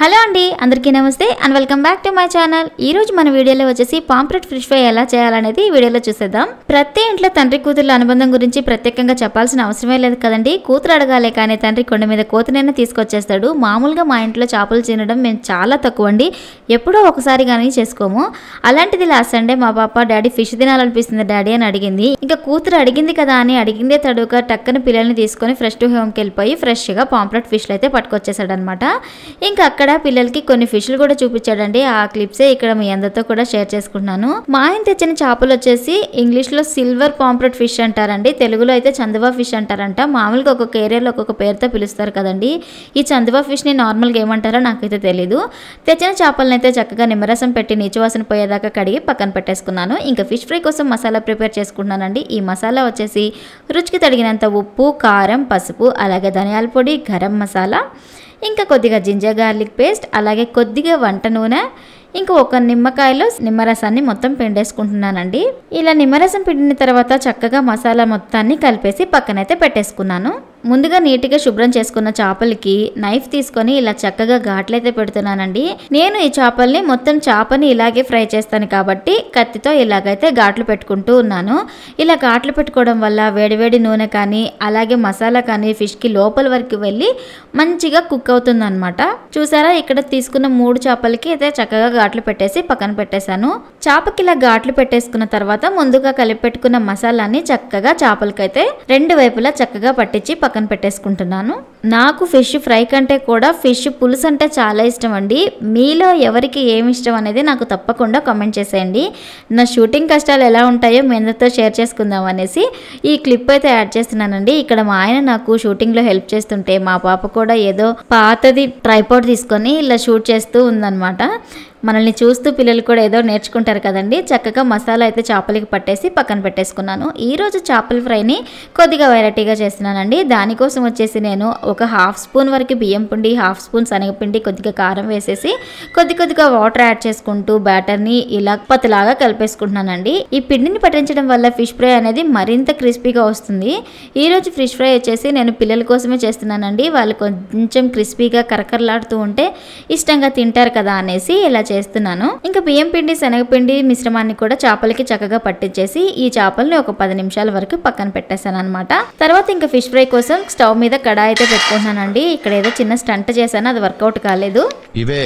hello అండి అందరికీ నమస్తే and welcome back to my channel ఈ రోజు మన వీడియోలో వచ్చేసి పాంప్లెట్ ఫిష్ ఫ్రై ఎలా చేయాలనేది ఈ వీడియోలో చూసేద్దాం ప్రతి ఇంట్లో తండ్రి కూతుర్ల అనుబంధం గురించి ప్రత్యేకంగా చెప్పాల్సిన అవసరమే లేదు కదండి కూతురు అడగాలే కానీ తండ్రి కొండ మీద కోతనైనా తీసుకొచ్చేస్తాడు మామూలుగా మా ఇంట్లో చేపలు తినడం మేము చాలా తక్కువ అండి ఎప్పుడో ఒకసారి కానీ చేసుకోము అలాంటిది లాస్ట్ సండే మా పాప డాడీ ఫిష్ తినాలనిపిస్తుంది డాడీ అని అడిగింది ఇంకా కూతురు అడిగింది కదా అని అడిగిందే తడుగా టక్కన పిల్లల్ని తీసుకొని ఫ్రెష్ టు హోమ్కి వెళ్ళిపోయి ఫ్రెష్గా పాంప్లెట్ ఫిష్లు అయితే పట్టుకొచ్చేసాడు అనమాట ఇంకా అక్కడ పిల్లలకి కొన్ని ఫిష్లు కూడా చూపించాడండి ఆ క్లిప్సే ఇక్కడ మీ అందరితో కూడా షేర్ చేసుకుంటున్నాను మా ఆయన తెచ్చిన చేపలు వచ్చేసి ఇంగ్లీష్ లో సిల్వర్ పాంప్లెట్ ఫిష్ అంటారండి తెలుగులో అయితే చందువా ఫిష్ అంటారంట మామూలుగా ఒక్కొక్క ఏరియాలో ఒక్కొక్క పేరుతో పిలుస్తారు కదండి ఈ చందువా ఫిష్ ని నార్మల్గా ఏమంటారో నాకైతే తెలీదు తెచ్చిన చేపలను అయితే చక్కగా నిమ్మరసం పెట్టి నీచువాసన పోయేదాకా కడిగి పక్కన పెట్టేసుకున్నాను ఇంకా ఫిష్ ఫ్రై కోసం మసాలా ప్రిపేర్ చేసుకుంటున్నానండి ఈ మసాలా వచ్చేసి రుచికి తగినంత ఉప్పు కారం పసుపు అలాగే ధనియాల పొడి గరం మసాలా ఇంకా కొద్దిగా జింజర్ గార్లిక్ పేస్ట్ అలాగే కొద్దిగా వంట నూనె ఇంకా ఒక నిమ్మకాయలో నిమ్మరసాన్ని మొత్తం పిండేసుకుంటున్నానండి ఇలా నిమ్మరసం పిండిన తర్వాత చక్కగా మసాలా మొత్తాన్ని కలిపేసి పక్కనైతే పెట్టేసుకున్నాను ముందుగా నీట్గా శుభ్రం చేసుకున్న చేపలకి నైఫ్ తీసుకొని ఇలా చక్కగా ఘాట్లయితే పెడుతున్నానండి నేను ఈ చేపల్ని మొత్తం చేపని ఇలాగే ఫ్రై చేస్తాను కాబట్టి కత్తితో ఇలాగైతే ఘాట్లు పెట్టుకుంటూ ఉన్నాను ఇలా ఘాట్లు పెట్టుకోవడం వల్ల వేడివేడి నూనె కానీ అలాగే మసాలా కానీ ఫిష్కి లోపల వరకు వెళ్ళి మంచిగా కుక్ అవుతుంది అనమాట చూసారా ఇక్కడ తీసుకున్న మూడు చేపలకి అయితే చక్కగా ఘాట్లు పెట్టేసి పక్కన పెట్టేశాను చేపకి ఇలా ఘాట్లు పెట్టేసుకున్న తర్వాత ముందుగా కలిపి పెట్టుకున్న మసాలాని చక్కగా చేపలకైతే రెండు వైపులా చక్కగా పట్టించి పక్కన పెట్టేసుకుంటున్నాను నాకు ఫిష్ ఫ్రై కంటే కూడా ఫిష్ పులుసు అంటే చాలా ఇష్టం అండి మీలో ఎవరికి ఏమి ఇష్టం అనేది నాకు తప్పకుండా కామెంట్ చేసేయండి నా షూటింగ్ కష్టాలు ఎలా ఉంటాయో మీ అందరితో షేర్ చేసుకుందాం అనేసి ఈ క్లిప్ అయితే యాడ్ చేస్తున్నానండి ఇక్కడ మా ఆయన నాకు షూటింగ్లో హెల్ప్ చేస్తుంటే మా పాప కూడా ఏదో పాతది ట్రైపాడ్ తీసుకొని ఇలా షూట్ చేస్తూ ఉందన్నమాట మనల్ని చూస్తూ పిల్లలు కూడా ఏదో నేర్చుకుంటారు కదండి చక్కగా మసాలా అయితే చేపలకి పట్టేసి పక్కన పెట్టేసుకున్నాను ఈ రోజు చేపల ఫ్రైని కొద్దిగా వెరైటీగా చేస్తున్నానండి దానికోసం వచ్చేసి నేను ఒక హాఫ్ స్పూన్ వరకు బియ్యం పిండి హాఫ్ స్పూన్ శనగపిండి కొద్దిగా కారం వేసేసి కొద్ది కొద్దిగా వాటర్ యాడ్ చేసుకుంటూ బ్యాటర్ని ఇలా పతలాగా కలిపేసుకుంటున్నానండి ఈ పిండిని పట్టించడం వల్ల ఫిష్ ఫ్రై అనేది మరింత క్రిస్పీగా వస్తుంది ఈ రోజు ఫిష్ ఫ్రై వచ్చేసి నేను పిల్లల కోసమే చేస్తున్నానండి వాళ్ళు కొంచెం క్రిస్పీగా కరకరలాడుతూ ఉంటే ఇష్టంగా తింటారు కదా అనేసి ఇలా చేస్తున్నాను ఇంకా బియ్యం పిండి శనగపిండి మిశ్రమాన్ని కూడా చేపలకి చక్కగా పట్టించేసి ఈ చేపల్ని ఒక పది నిమిషాల వరకు పక్కన పెట్టేశాను అనమాట తర్వాత ఇంకా ఫిష్ ఫ్రై కోసం స్టవ్ మీద కడాయి అయితే పెట్టుకుంటున్నానండి ఇక్కడ ఏదో చిన్న స్టంట్ చేశాను అది వర్కౌట్ కాలేదు ఇవే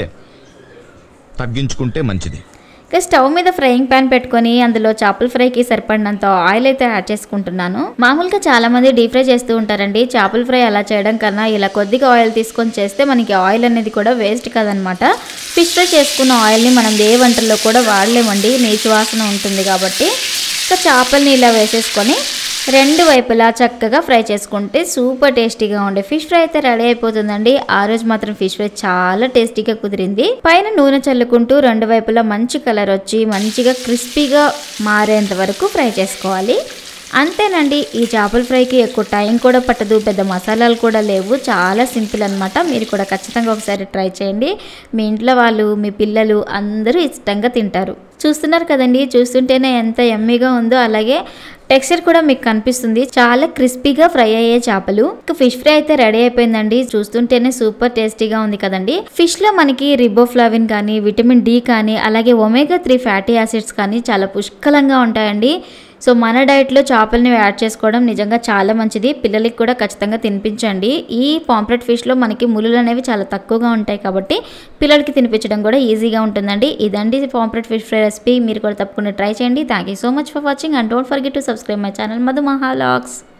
తగ్గించుకుంటే మంచిది ఇక స్టవ్ మీద ఫ్రైయింగ్ పాన్ పెట్టుకొని అందులో చేపల ఫ్రైకి సరిపడినంత ఆయిల్ అయితే యాడ్ చేసుకుంటున్నాను మామూలుగా చాలా మంది డీప్ ఫ్రై చేస్తూ ఉంటారండి చేపల ఫ్రై అలా చేయడం కన్నా ఇలా కొద్దిగా ఆయిల్ తీసుకొని చేస్తే మనకి ఆయిల్ అనేది కూడా వేస్ట్ కదనమాట ఫిష్ ఫ్రై చేసుకున్న ఆయిల్ని మనం ఏ వంటల్లో కూడా వాడలేమండి నీచు వాసన ఉంటుంది కాబట్టి ఇక చేపల్ని ఇలా వేసేసుకొని రెండు వైపులా చక్కగా ఫ్రై చేసుకుంటే సూపర్ టేస్టీగా ఉండే ఫిష్ ఫ్రై అయితే రెడీ అయిపోతుందండి ఆ రోజు మాత్రం ఫిష్ ఫ్రై చాలా టేస్టీగా కుదిరింది పైన నూనె చల్లుకుంటూ రెండు వైపులా మంచి కలర్ వచ్చి మంచిగా క్రిస్పీగా మారేంత వరకు ఫ్రై చేసుకోవాలి అంతేనండి ఈ చేపల ఫ్రైకి ఎక్కువ టైం కూడా పట్టదు పెద్ద మసాలాలు కూడా లేవు చాలా సింపుల్ అనమాట మీరు కూడా ఖచ్చితంగా ఒకసారి ట్రై చేయండి మీ ఇంట్లో వాళ్ళు మీ పిల్లలు అందరూ ఇష్టంగా తింటారు చూస్తున్నారు కదండి చూస్తుంటేనే ఎంత ఎమ్మీగా ఉందో అలాగే టెక్స్చర్ కూడా మీకు కనిపిస్తుంది చాలా క్రిస్పీగా ఫ్రై అయ్యే చేపలు ఇంకా ఫిష్ ఫ్రై అయితే రెడీ అయిపోయిందండి చూస్తుంటేనే సూపర్ టేస్టీగా ఉంది కదండి ఫిష్ లో మనకి రిబోఫ్లావిన్ కానీ విటమిన్ డి కానీ అలాగే ఒమేగా త్రీ ఫ్యాటీ యాసిడ్స్ కానీ చాలా పుష్కలంగా ఉంటాయండి సో మన డైట్లో చేపల్ని యాడ్ చేసుకోవడం నిజంగా చాలా మంచిది పిల్లలకి కూడా ఖచ్చితంగా తినిపించండి ఈ పాంప్లెట్ ఫిష్లో మనకి ముళ్ళు అనేవి చాలా తక్కువగా ఉంటాయి కాబట్టి పిల్లలకి తినిపించడం కూడా ఈజీగా ఉంటుందండి ఇదండి పాంప్లెట్ ఫిష్ ఫ్రై రెసిపీ మీరు కూడా తప్పకుండా ట్రై చేయండి thank you so much for watching and don't forget to subscribe my channel Madhu మహాలాగ్స్